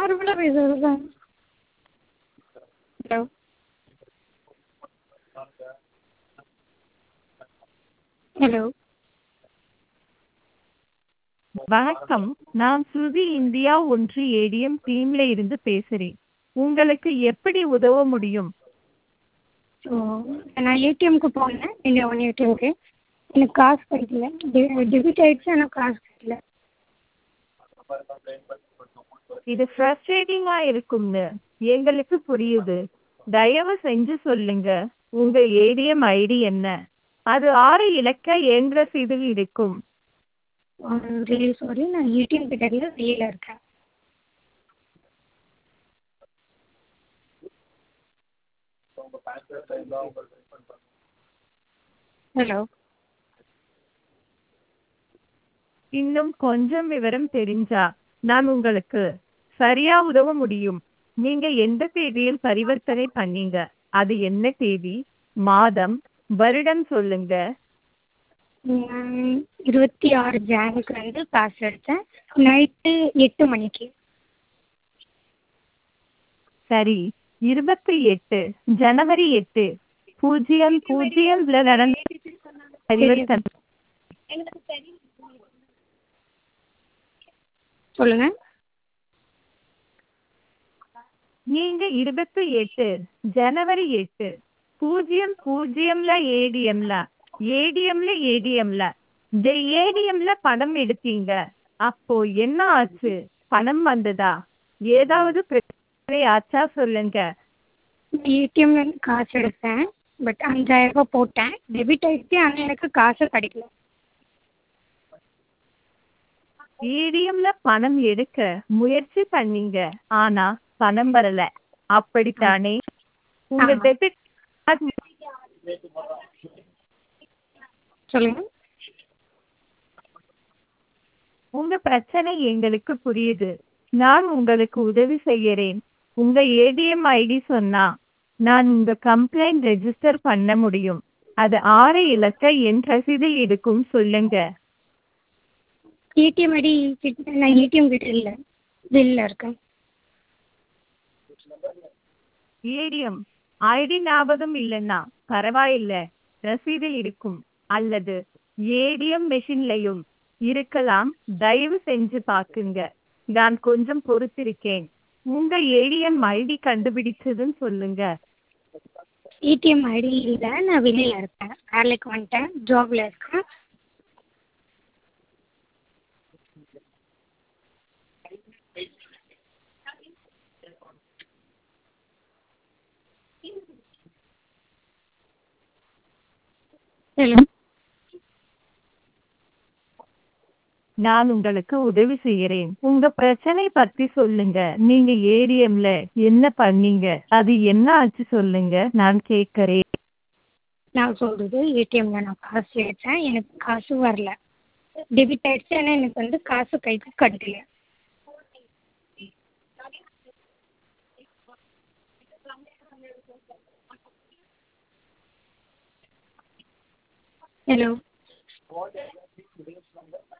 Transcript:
நார்மலாக பேசுகிறது தான் ஹலோ ஹலோ வணக்கம் நான் ஸ்ருதி இந்தியா ஒன்று ஏடிஎம் டீம்ல இருந்து பேசுறேன் உங்களுக்கு எப்படி உதவ முடியும் ஸோ நான் ஏடிஎம்க்கு போனேன் இந்தியா ஒன் ஏடிஎம்க்கு எனக்கு காசு கிடைக்கல டெபிட் ஆகிடுச்சு ஆனால் காசு கிடைக்கல இது ஃப்ரஸ்ட்ரேட்டிங்கா இருக்கும்னு எங்களுக்கு புரியுது தயவு செஞ்சு சொல்லுங்க உங்க ஏடிஎம் ஐடி என்ன அது ஆறு இலக்க எண் ரசீதில் இருக்கும் ரியலி சாரி நான் ஏடிஎம் கிட்ட இல்லை வெளியில் இருக்கேன் ஹலோ இன்னும் கொஞ்சம் விவரம் தெரிஞ்சா நான் உங்களுக்கு சரியா உதவ முடியும் நீங்க எந்த தேதியில் பரிவர்த்தனை பண்ணீங்க அது என்ன தேதி மாதம் வருடம் சொல்லுங்க நான் இருபத்தி ஆறு ஜானுக்கு வந்து காசு எடுத்தேன் நைட்டு எட்டு மணிக்கு சரி இருபத்தி எட்டு ஜனவரி எட்டு பூஜ்ஜியம் பூஜ்ஜியம்ல நடந்த பரிவர்த்தனை சொல்லுங்கள் நீங்க இருபத்தி எட்டு ஜனவரி எட்டு பூஜ்ஜியம் பூஜ்ஜியம்ல ஏடிஎம்ல ஏடிஎம்ல ஏடிஎம்ல இந்த ஏடிஎம்ல பணம் எடுத்தீங்க அப்போ என்ன ஆச்சு பணம் வந்ததா ஏதாவது பிரச்சனை ஆச்சா சொல்லுங்க ஏடிஎம்லேருந்து காசு எடுத்தேன் பட் அஞ்சாயிரம் ரூபாய் போட்டேன் டெபிட் ஆகிடுச்சு ஆனால் எனக்கு காசு கிடைக்கல ஏடிஎம்ல பணம் எடுக்க முயற்சி பண்ணீங்க ஆனா பணம் வரல அப்படித்தானே உங்க ஆமா. டெபிட் சொல்லுங்கள் உங்க பிரச்சனை எங்களுக்கு புரியுது நான் உங்களுக்கு உதவி செய்யறேன் உங்க ஏடிஎம் ஐடி சொன்னா நான் உங்க கம்ப்ளைண்ட் ரெஜிஸ்டர் பண்ண முடியும் அது ஆறு இலக்க என் ரசீது இருக்கும் சொல்லுங்க ஏடிஎம் ஐடி கிட்ட நான் ஏடிஎம் கிட்ட இல்லை வெளில இருக்கேன் ஏடிஎம் ஐடி ஞாபகம் இல்லைன்னா பரவாயில்ல ரசீது இருக்கும் அல்லது ஏடிஎம் மெஷின்லையும் இருக்கலாம் தயவு செஞ்சு பாக்குங்க நான் கொஞ்சம் பொறுத்திருக்கேன் உங்க ஏடிஎம் ஐடி கண்டுபிடிச்சதுன்னு சொல்லுங்க ஏடிஎம் ஐடி இல்லை நான் வெளியில் இருக்கேன் வேலைக்கு வந்துட்டேன் ஜாபில் இருக்கேன் ஹலோ நான் உங்களுக்கு உதவி செய்யறேன் உங்க பிரச்சனை பத்தி சொல்லுங்க நீங்க ஏடிஎம்ல என்ன பண்ணீங்க அது என்ன ஆச்சு சொல்லுங்க நான் கேட்கறேன் நான் சொல்கிறது ஏடிஎம்ல நான் காசு எடுத்தேன் எனக்கு காசு வரல டெபிட் ஆயிடுச்சு ஆனால் எனக்கு வந்து காசு கைக்கு கிடைக்கல ஹலோ